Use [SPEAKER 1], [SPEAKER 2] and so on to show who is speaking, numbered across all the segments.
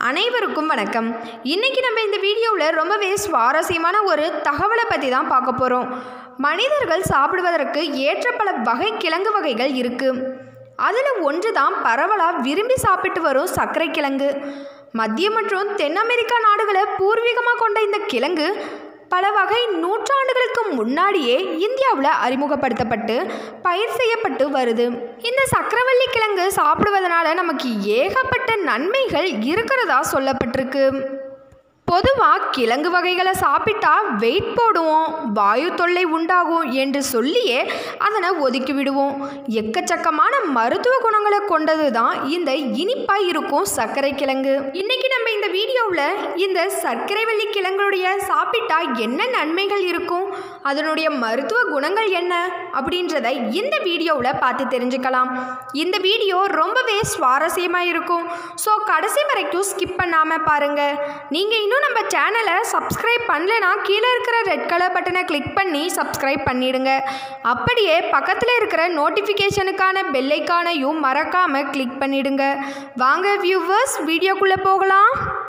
[SPEAKER 1] அனைவருக்கும் வணக்கம் இன்னைக்கு நம்ம இந்த வீடியோவில் ரொம்பவே சுவாரஸ்யமான ஒரு தகவலை பற்றி தான் பார்க்க போகிறோம் மனிதர்கள் சாப்பிடுவதற்கு ஏற்ற பல வகை கிழங்கு வகைகள் இருக்குது அதில் ஒன்று தான் பரவலாக விரும்பி சாப்பிட்டு வரும் சர்க்கரை கிழங்கு மத்திய மற்றும் தென் அமெரிக்கா நாடுகளை பூர்வீகமாக கொண்ட இந்த கிழங்கு பல வகை நூற்றாண்டுகளுக்கு முன்னாடியே இந்தியாவில் அறிமுகப்படுத்தப்பட்டு பயிர் செய்யப்பட்டு வருது இந்த சக்கரவள்ளி கிழங்கு சாப்பிடுவதனால நமக்கு ஏகப்பட்ட நன்மைகள் இருக்கிறதா சொல்லப்பட்டிருக்கு பொதுவாக கிழங்கு வகைகளை சாப்பிட்டா வெயிட் போடுவோம் வாயு தொல்லை உண்டாகும் என்று சொல்லியே அதனை ஒதுக்கி விடுவோம் எக்கச்சக்கமான மருத்துவ குணங்களை கொண்டது தான் இந்த இனிப்பாக இருக்கும் சர்க்கரை கிழங்கு இன்னைக்கு நம்ம இந்த வீடியோவில் இந்த சர்க்கரை வள்ளி கிழங்குடைய சாப்பிட்டா என்ன நன்மைகள் இருக்கும் அதனுடைய மருத்துவ குணங்கள் என்ன அப்படின்றத இந்த வீடியோவில் பார்த்து தெரிஞ்சுக்கலாம் இந்த வீடியோ ரொம்பவே சுவாரஸ்யமாக இருக்கும் ஸோ கடைசி வரைக்கும் ஸ்கிப் பண்ணாமல் பாருங்கள் நீங்கள் இன்னும் நம்ம சேனலை சப்ஸ்கிரைப் பண்ணலைன்னா கீழே இருக்கிற ரெட் கலர் பட்டனை கிளிக் பண்ணி சப்ஸ்கிரைப் பண்ணிடுங்க அப்படியே பக்கத்தில் இருக்கிற நோட்டிஃபிகேஷனுக்கான பெல்லைக்கானையும் மறக்காமல் கிளிக் பண்ணிடுங்க வாங்க வியூவர்ஸ் வீடியோக்குள்ளே போகலாம்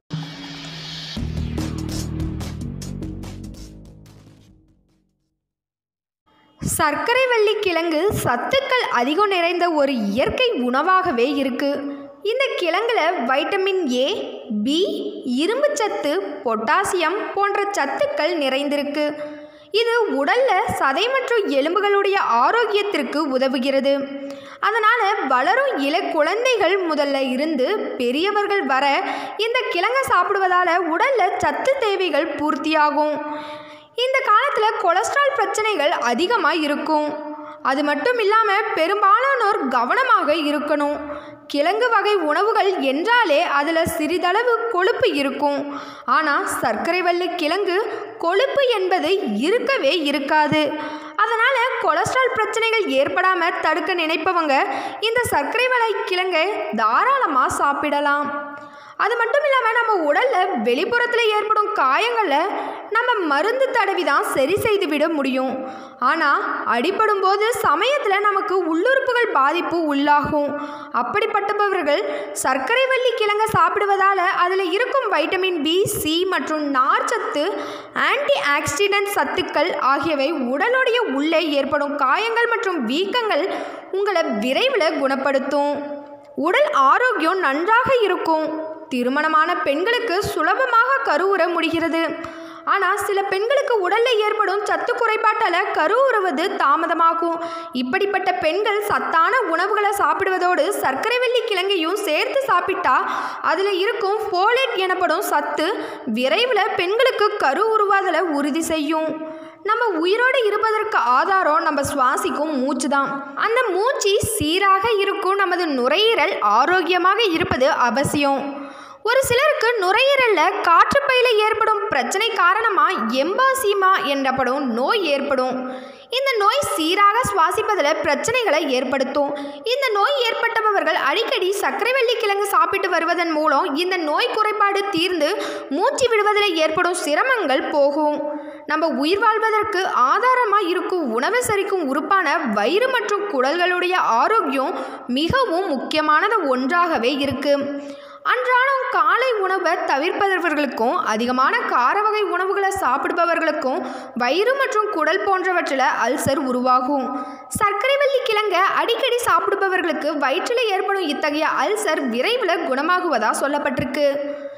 [SPEAKER 1] சர்க்கரை வள்ளி கிழங்கு சத்துக்கள் அதிகம் நிறைந்த ஒரு இயற்கை உணவாகவே இருக்கு இந்த கிழங்குல வைட்டமின் ஏ பி இரும்புச்சத்து பொட்டாசியம் போன்ற சத்துக்கள் நிறைந்திருக்கு இது உடல்ல சதை மற்றும் எலும்புகளுடைய ஆரோக்கியத்திற்கு உதவுகிறது அதனால் வளரும் இள குழந்தைகள் முதல்ல இருந்து பெரியவர்கள் வர இந்த கிழங்கை சாப்பிடுவதால் உடலில் சத்து தேவைகள் பூர்த்தியாகும் இந்த காலத்தில் கொலஸ்ட்ரால் பிரச்சனைகள் அதிகமாக இருக்கும் அது மட்டும் இல்லாமல் பெரும்பாலானோர் கவனமாக இருக்கணும் கிழங்கு வகை உணவுகள் என்றாலே அதில் சிறிதளவு கொழுப்பு இருக்கும் ஆனால் சர்க்கரை வள்ளி கிழங்கு கொழுப்பு என்பது இருக்கவே இருக்காது அதனால் கொலஸ்ட்ரால் பிரச்சனைகள் ஏற்படாமல் தடுக்க நினைப்பவங்க இந்த சர்க்கரை வள்ளி கிழங்கை தாராளமாக சாப்பிடலாம் அது மட்டும் இல்லாமல் நம்ம உடலில் வெளிப்புறத்தில் ஏற்படும் காயங்களை நம்ம மருந்து தடவி தான் சரி செய்து விட முடியும் ஆனால் அடிபடும் போது சமயத்தில் நமக்கு உள்ளுறுப்புகள் பாதிப்பு உள்ளாகும் அப்படிப்பட்டவர்கள் சர்க்கரை வள்ளி கிழங்க சாப்பிடுவதால் அதில் இருக்கும் வைட்டமின் பி சி மற்றும் நார்ச்சத்து ஆன்டி ஆக்சிடென்ட் சத்துக்கள் ஆகியவை உடலுடைய உள்ளே ஏற்படும் காயங்கள் மற்றும் வீக்கங்கள் உங்களை விரைவில் குணப்படுத்தும் உடல் ஆரோக்கியம் நன்றாக இருக்கும் திருமணமான பெண்களுக்கு சுலபமாக கருவுற முடிகிறது ஆனால் சில பெண்களுக்கு உடலில் ஏற்படும் சத்து குறைபாட்டால் கருவுறுவது தாமதமாகும் இப்படிப்பட்ட பெண்கள் சத்தான உணவுகளை சாப்பிடுவதோடு சர்க்கரை வெள்ளி கிழங்கையும் சேர்த்து சாப்பிட்டா அதில் இருக்கும் ஃபோலேட் எனப்படும் சத்து விரைவில் பெண்களுக்கு கரு உருவாதலை உறுதி செய்யும் நம்ம உயிரோடு இருப்பதற்கு ஆதாரம் நம்ம சுவாசிக்கும் மூச்சு தான் அந்த மூச்சு சீராக இருக்கும் நமது நுரையீரல் ஆரோக்கியமாக இருப்பது அவசியம் ஒரு சிலருக்கு நுரையீரலில் காற்றுப்பையில் ஏற்படும் பிரச்சனை காரணமாக எம்பாசிமா எனப்படும் நோய் ஏற்படும் இந்த நோய் சீராக சுவாசிப்பதில் பிரச்சனைகளை ஏற்படுத்தும் இந்த நோய் ஏற்பட்டவர்கள் அடிக்கடி சர்க்கரை வெள்ளி கிழங்கு சாப்பிட்டு வருவதன் மூலம் இந்த நோய் குறைபாடு தீர்ந்து மூச்சு விடுவதில் ஏற்படும் சிரமங்கள் போகும் நம்ம உயிர் வாழ்வதற்கு ஆதாரமாக இருக்கும் உணவு சரிக்கும் உறுப்பான வயிறு மற்றும் குடல்களுடைய ஆரோக்கியம் மிகவும் முக்கியமானது ஒன்றாகவே இருக்குது அன்றாடம் காலை உணவை தவிர்ப்பவர்களுக்கும் அதிகமான கார வகை உணவுகளை சாப்பிடுபவர்களுக்கும் வயிறு மற்றும் குடல் போன்றவற்றில் அல்சர் உருவாகும் சர்க்கரை வள்ளி கிழங்க அடிக்கடி சாப்பிடுபவர்களுக்கு வயிற்றில் ஏற்படும் இத்தகைய அல்சர் விரைவில் குணமாகுவதாக சொல்லப்பட்டிருக்கு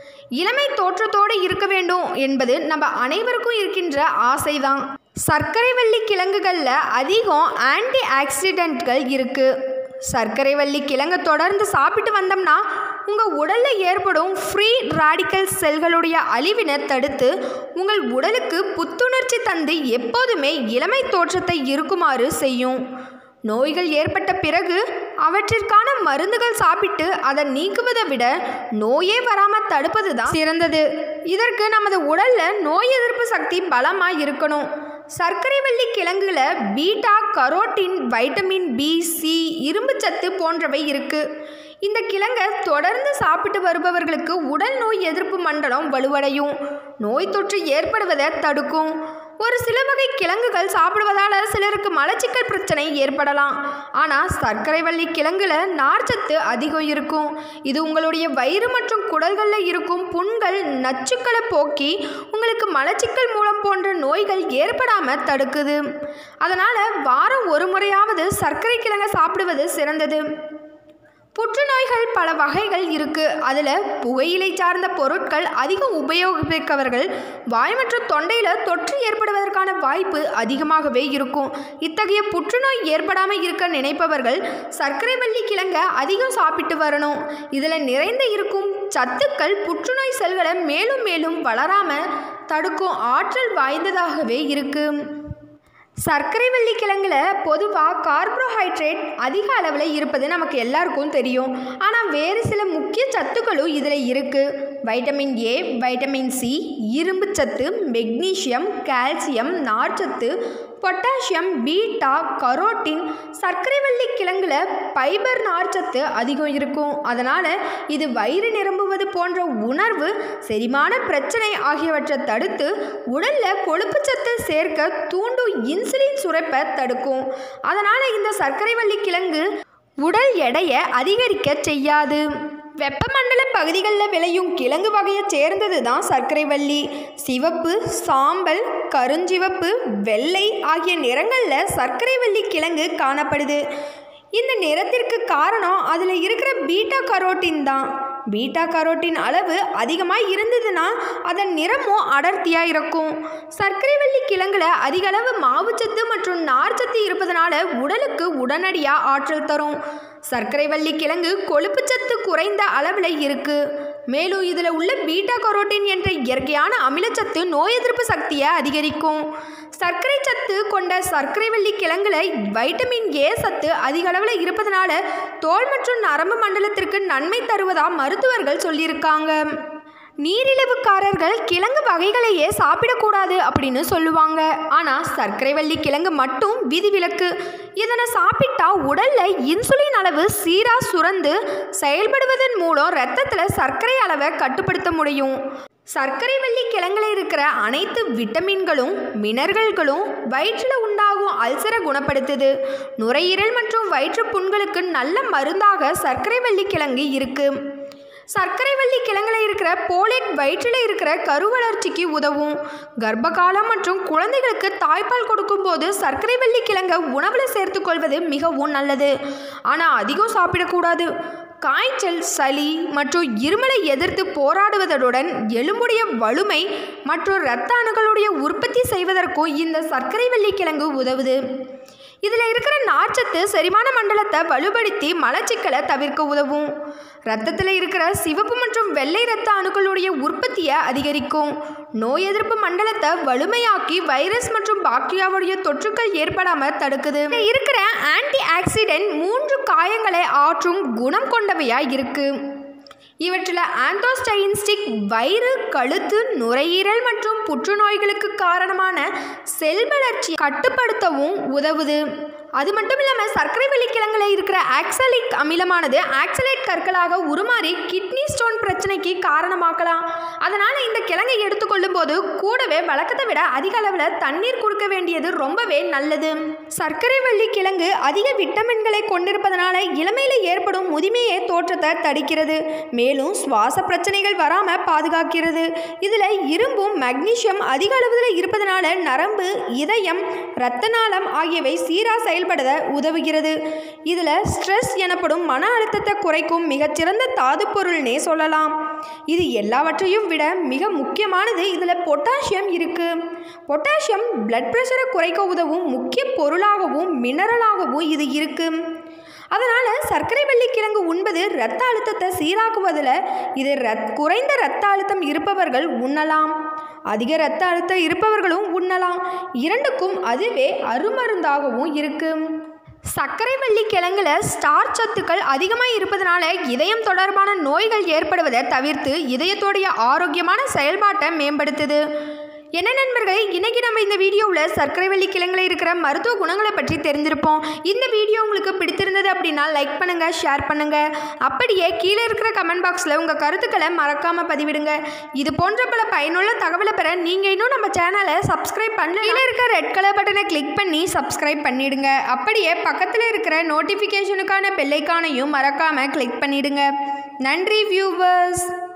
[SPEAKER 1] இளமை தோற்றத்தோடு இருக்க வேண்டும் என்பது நம்ம அனைவருக்கும் இருக்கின்ற ஆசைதான் சர்க்கரை வள்ளி கிழங்குகளில் அதிகம் ஆன்டி ஆக்சிடென்ட்கள் இருக்குது சர்க்கரை வள்ளி கிழங்கு தொடர்ந்து சாப்பிட்டு வந்தோம்னா உங்கள் உடலில் ஏற்படும் ஃப்ரீ ராடிக்கல் செல்களுடைய அழிவினை தடுத்து உங்கள் உடலுக்கு புத்துணர்ச்சி தந்து எப்போதுமே இளமை தோற்றத்தை இருக்குமாறு செய்யும் நோய்கள் ஏற்பட்ட பிறகு அவற்றிற்கான மருந்துகள் சாப்பிட்டு அதை நீக்குவதை விட நோயே வராமல் தடுப்பது தான் சிறந்தது இதற்கு நமது உடலில் நோய் எதிர்ப்பு சக்தி பலமாக இருக்கணும் சர்க்கரை வள்ளி கிழங்குல beta carotene vitamin B C இரும்புச்சத்து போன்றவை இருக்குது இந்த கிழங்கை தொடர்ந்து சாப்பிட்டு வருபவர்களுக்கு உடல் நோய் எதிர்ப்பு மண்டலம் வலுவடையும் நோய் தொற்று ஏற்படுவதை தடுக்கும் ஒரு சில வகை கிழங்குகள் சாப்பிடுவதால் சிலருக்கு மலச்சிக்கல் பிரச்சனை ஏற்படலாம் ஆனால் சர்க்கரை வள்ளி கிழங்குல நார்ச்சத்து அதிகம் இருக்கும் இது உங்களுடைய வயிறு மற்றும் குடல்களில் இருக்கும் புண்கள் நச்சுக்களை போக்கி உங்களுக்கு மலச்சிக்கல் மூலம் போன்ற நோய்கள் ஏற்படாமல் தடுக்குது அதனால் வாரம் ஒரு முறையாவது சர்க்கரை கிழங்கை சாப்பிடுவது சிறந்தது புற்றுநோய்கள் பல வகைகள் இருக்கு அதில் புகையிலை சார்ந்த பொருட்கள் அதிகம் உபயோகிப்பவர்கள் வாய் மற்றும் தொண்டையில் தொற்று ஏற்படுவதற்கான வாய்ப்பு அதிகமாகவே இருக்கும் இத்தகைய புற்றுநோய் ஏற்படாமல் இருக்க நினைப்பவர்கள் சர்க்கரை வள்ளி கிழங்க அதிகம் சாப்பிட்டு வரணும் இதில் நிறைந்த இருக்கும் சத்துக்கள் புற்றுநோய் செல்களை மேலும் மேலும் வளராமல் தடுக்கும் ஆற்றல் வாய்ந்ததாகவே இருக்குது சர்க்கரை வள்ளி கிழங்குல பொதுவாக கார்போஹைட்ரேட் அதிக அளவில் இருப்பது நமக்கு எல்லாருக்கும் தெரியும் ஆனால் வேறு சில முக்கிய சத்துக்களும் இதில் இருக்குது வைட்டமின் ஏ வைட்டமின் சி இரும்பு சத்து மெக்னீசியம் கால்சியம் நார்ச்சத்து பொட்டாசியம் பீட்டா கரோட்டின் சர்க்கரை வள்ளி கிழங்குல ஃபைபர் நார்ச்சத்து அதிகம் இருக்கும் அதனால் இது வயிறு நிரம்புவது போன்ற உணர்வு செரிமான பிரச்சனை ஆகியவற்றை தடுத்து உடலில் கொழுப்புச்சத்தை சேர்க்க தூண்டும் இன்சுலின் சுரப்பை தடுக்கும் அதனால் இந்த சர்க்கரை வள்ளி கிழங்கு உடல் எடையை அதிகரிக்க செய்யாது வெப்பமண்டல பகுதிகளில் விளையும் கிழங்கு வகையை சேர்ந்தது தான் சர்க்கரை வள்ளி சிவப்பு சாம்பல் கருஞ்சிவப்பு வெள்ளை ஆகிய நிறங்களில் சர்க்கரை வள்ளி கிழங்கு காணப்படுது இந்த நிறத்திற்கு காரணம் அதில் இருக்கிற பீட்டா கரோட்டின் தான் பீட்டா கரோட்டின் அளவு அதிகமாக இருந்ததுன்னா அதன் நிறமும் அடர்த்தியாக இருக்கும் சர்க்கரை வள்ளி கிழங்குல அதிக அளவு மாவுச்சத்து மற்றும் நார்ச்சத்து இருப்பதனால உடலுக்கு உடனடியாக ஆற்றல் தரும் சர்க்கரை வள்ளி கிழங்கு கொழுப்புச்சத்து குறைந்த அளவில் இருக்கு மேலும் இதில் உள்ள பீட்டா கரோட்டின் என்ற இயற்கையான அமிலச்சத்து நோய் எதிர்ப்பு சக்தியை அதிகரிக்கும் சர்க்கரை சத்து கொண்ட சர்க்கரை வள்ளி கிழங்குல வைட்டமின் ஏ சத்து அதிக அளவில் இருப்பதனால தோல் மற்றும் நரம்பு மண்டலத்திற்கு நன்மை தருவதா மருத்துவர்கள் சொல்லியிருக்காங்க நீரிழிவுக்காரர்கள் கிழங்கு வகைகளையே சாப்பிடக்கூடாது அப்படின்னு சொல்லுவாங்க ஆனால் சர்க்கரை வள்ளி கிழங்கு மட்டும் விதிவிலக்கு இதனை சாப்பிட்டா உடல்ல இன்சுலின் அளவு சீராக சுரந்து செயல்படுவதன் மூலம் ரத்தத்தில் சர்க்கரை அளவை கட்டுப்படுத்த முடியும் சர்க்கரை வள்ளி கிழங்குல இருக்கிற அனைத்து விட்டமின்களும் மினரல்களும் வயிற்றில் உண்டாகும் அல்சரை குணப்படுத்துது நுரையீரல் மற்றும் வயிற்று புண்களுக்கு நல்ல மருந்தாக சர்க்கரை வள்ளி கிழங்கு இருக்குது சர்க்கரை வள்ளி கிழங்குல இருக்கிற போலேட் வயிற்றில் இருக்கிற கருவளர்ச்சிக்கு உதவும் கர்ப்பகாலம் மற்றும் குழந்தைகளுக்கு தாய்ப்பால் கொடுக்கும்போது சர்க்கரை வள்ளி கிழங்கை உணவில் சேர்த்துக்கொள்வது மிகவும் நல்லது ஆனால் அதிகம் சாப்பிடக்கூடாது காய்ச்சல் சளி மற்றும் இருமலை எதிர்த்து போராடுவதுடன் எலும்புடைய வலுமை மற்றும் இரத்த அணுக்களுடைய உற்பத்தி செய்வதற்கும் இந்த சர்க்கரை வள்ளி கிழங்கு உதவுது இதில் இருக்கிற நார்ச்சத்து செரிமான மண்டலத்தை வலுப்படுத்தி மலச்சிக்கலை தவிர்க்க உதவும் ரத்தத்தில் இருக்கிற சிவப்பு மற்றும் வெள்ளை இரத்த அணுக்களுடைய உற்பத்தியை அதிகரிக்கும் நோய் எதிர்ப்பு மண்டலத்தை வலிமையாக்கி வைரஸ் மற்றும் பாக்டீரியாவுடைய தொற்றுக்கள் ஏற்படாமல் தடுக்குது இதுல இருக்கிற ஆன்டி ஆக்சிடென்ட் மூன்று காயங்களை ஆற்றும் குணம் கொண்டவையாக இருக்குது இவற்றில் ஆந்தோஸ்டைன்ஸ்டிக் வயிறு கழுத்து நுரையீரல் மற்றும் புற்றுநோய்களுக்கு காரணமான செல் வளர்ச்சி கட்டுப்படுத்தவும் உதவுது அது மட்டும் இல்லாமல் சர்க்கரை வள்ளிக்கிழங்குல இருக்கிற ஆக்சலிக் அமிலமானது ஆக்சலேட் கற்களாக உருமாறி கிட்னி ஸ்டோன் பிரச்சனைக்கு காரணமாக்கலாம் அதனால் இந்த கிழங்கை எடுத்துக்கொள்ளும் போது கூடவே வழக்கத்தை விட அதிக அளவில் தண்ணீர் கொடுக்க வேண்டியது ரொம்பவே நல்லது சர்க்கரை வள்ளி கிழங்கு அதிக விட்டமின்களை கொண்டிருப்பதனால இளமையில் ஏற்படும் முதுமையை தோற்றத்தை தடுக்கிறது மேலும் சுவாச பிரச்சனைகள் வராமல் பாதுகாக்கிறது இதில் இரும்பும் மக்னீசியம் அதிக அளவில் இருப்பதனால நரம்பு இதயம் இரத்த நாளம் ஆகியவை சீராக செயல்பட உதவுகிறது இதில் ஸ்ட்ரெஸ் எனப்படும் மன அழுத்தத்தை குறைக்கும் மிகச்சிறந்த தாது பொருள்னே சொல்லலாம் இது எல்லாவற்றையும் விட மிக முக்கியமானது இதில் பொட்டாசியம் இருக்குது பொட்டாசியம் பிளட் ப்ரெஷரை குறைக்க உதவும் முக்கிய பொருளாகவும் மினரலாகவும் இது இருக்குது அதனால் சர்க்கரை வள்ளி கிழங்கு உண்பது இரத்த அழுத்தத்தை சீராக்குவதில் இது ரத் குறைந்த இரத்த அழுத்தம் இருப்பவர்கள் உண்ணலாம் அதிக இரத்த அழுத்தம் இருப்பவர்களும் உண்ணலாம் இரண்டுக்கும் அதுவே அருமருந்தாகவும் இருக்கு சர்க்கரை வள்ளி கிழங்குல ஸ்டார் சத்துக்கள் அதிகமாக இருப்பதனால இதயம் தொடர்பான நோய்கள் ஏற்படுவதை தவிர்த்து இதயத்தோடைய ஆரோக்கியமான செயல்பாட்டை மேம்படுத்துது என்ன நண்பர்களே இன்னைக்கு நம்ம இந்த வீடியோவில் சர்க்கரை வள்ளி கிழங்குல இருக்கிற மருத்துவ குணங்களை பற்றி தெரிஞ்சிருப்போம் இந்த வீடியோ உங்களுக்கு பிடித்திருந்தது அப்படின்னா லைக் பண்ணுங்கள் ஷேர் பண்ணுங்கள் அப்படியே கீழே இருக்கிற கமெண்ட் பாக்ஸில் உங்கள் கருத்துக்களை மறக்காமல் பதிவிடுங்க இது போன்ற பல பயனுள்ள தகவலை பெற நீங்கள் இன்னும் நம்ம சேனலை சப்ஸ்கிரைப் பண்ணல கீழே இருக்க ரெட் கலர் பட்டனை கிளிக் பண்ணி சப்ஸ்கிரைப் பண்ணிடுங்க அப்படியே பக்கத்தில் இருக்கிற நோட்டிஃபிகேஷனுக்கான பெல்லைக்கானையும் மறக்காமல் கிளிக் பண்ணிடுங்க நன்றி வியூவர்ஸ்